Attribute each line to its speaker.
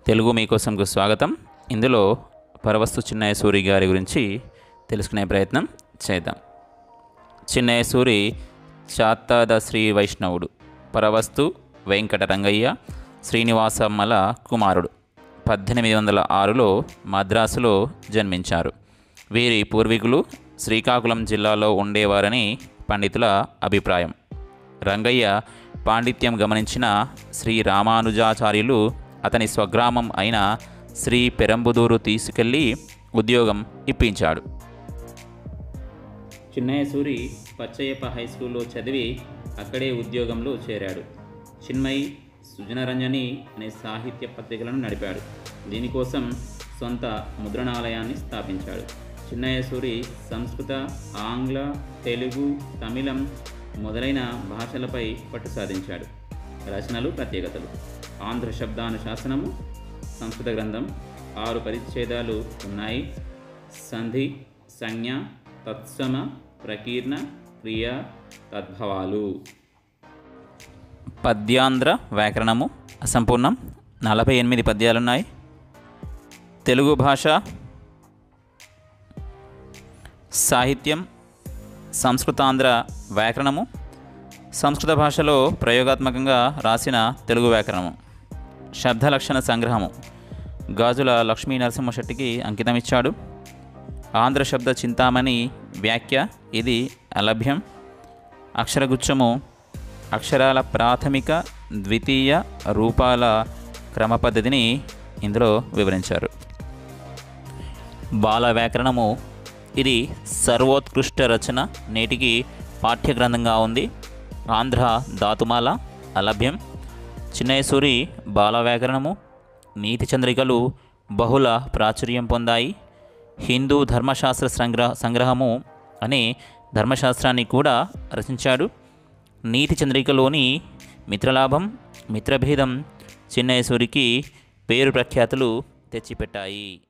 Speaker 1: తెలుగు మీకోసంకు స్వాగతం ఇందులో పరవస్తు చిన్నయ్య సూరి గారి గురించి తెలుసుకునే ప్రయత్నం చేద్దాం చిన్నయ్య సూరి చాతాద శ్రీ వైష్ణవుడు పరవస్తు వెంకట రంగయ్య శ్రీనివాసమ్మల కుమారుడు పద్దెనిమిది వందల ఆరులో మద్రాసులో జన్మించారు వీరి పూర్వీకులు శ్రీకాకుళం జిల్లాలో ఉండేవారని పండితుల అభిప్రాయం రంగయ్య పాండిత్యం గమనించిన శ్రీ రామానుజాచార్యులు అతని స్వగ్రామం అయిన శ్రీ పెరంబుదూరు తీసుకెళ్లి ఉద్యోగం ఇప్పించాడు చిన్నయ్య సూరి పచ్చయ్యప్ప హై స్కూల్లో చదివి అక్కడే ఉద్యోగంలో చేరాడు చిన్మయి సుజనరంజని అనే సాహిత్య పత్రికలను నడిపాడు దీనికోసం సొంత ముద్రణాలయాన్ని స్థాపించాడు చిన్నయ్య సూరి సంస్కృత ఆంగ్ల తెలుగు తమిళం మొదలైన భాషలపై పట్టు సాధించాడు రచనలు ప్రత్యేకతలు ఆంధ్ర శబ్దానుశాసనము సంస్కృత గ్రంథం ఆరు పరిచ్ఛేదాలు ఉన్నాయి సంధి సంజ్ఞ తత్సమ ప్రకీర్ణ క్రియ తద్భవాలు పద్యాంధ్ర వ్యాకరణము అసంపూర్ణం నలభై ఎనిమిది పద్యాలున్నాయి తెలుగు భాష సాహిత్యం సంస్కృతాంధ్ర వ్యాకరణము సంస్కృత భాషలో ప్రయోగాత్మకంగా రాసిన తెలుగు వ్యాకరణము శబ్దలక్షణ సంగ్రహము గాజుల లక్ష్మీ నరసింహశెట్టికి అంకితం ఇచ్చాడు ఆంధ్ర శబ్ద చింతామణి వ్యాఖ్య ఇది అలభ్యం అక్షరగుచ్చము అక్షరాల ప్రాథమిక ద్వితీయ రూపాల క్రమ పద్ధతిని ఇందులో వివరించారు బాల వ్యాకరణము ఇది సర్వోత్కృష్ట రచన నేటికి పాఠ్య గ్రంథంగా ఉంది ఆంధ్ర ధాతుమాల అలభ్యం చిన్నయసూరి బాల వ్యాకరణము నీతి చంద్రికలు బహుళ ప్రాచుర్యం పొందాయి హిందూ ధర్మశాస్త్ర సంగ్రహ సంగ్రహము అనే ధర్మశాస్త్రాన్ని కూడా రచించాడు నీతి చంద్రికలోని మిత్రలాభం మిత్రభేదం చిన్నయసూరికి పేరు ప్రఖ్యాతులు తెచ్చిపెట్టాయి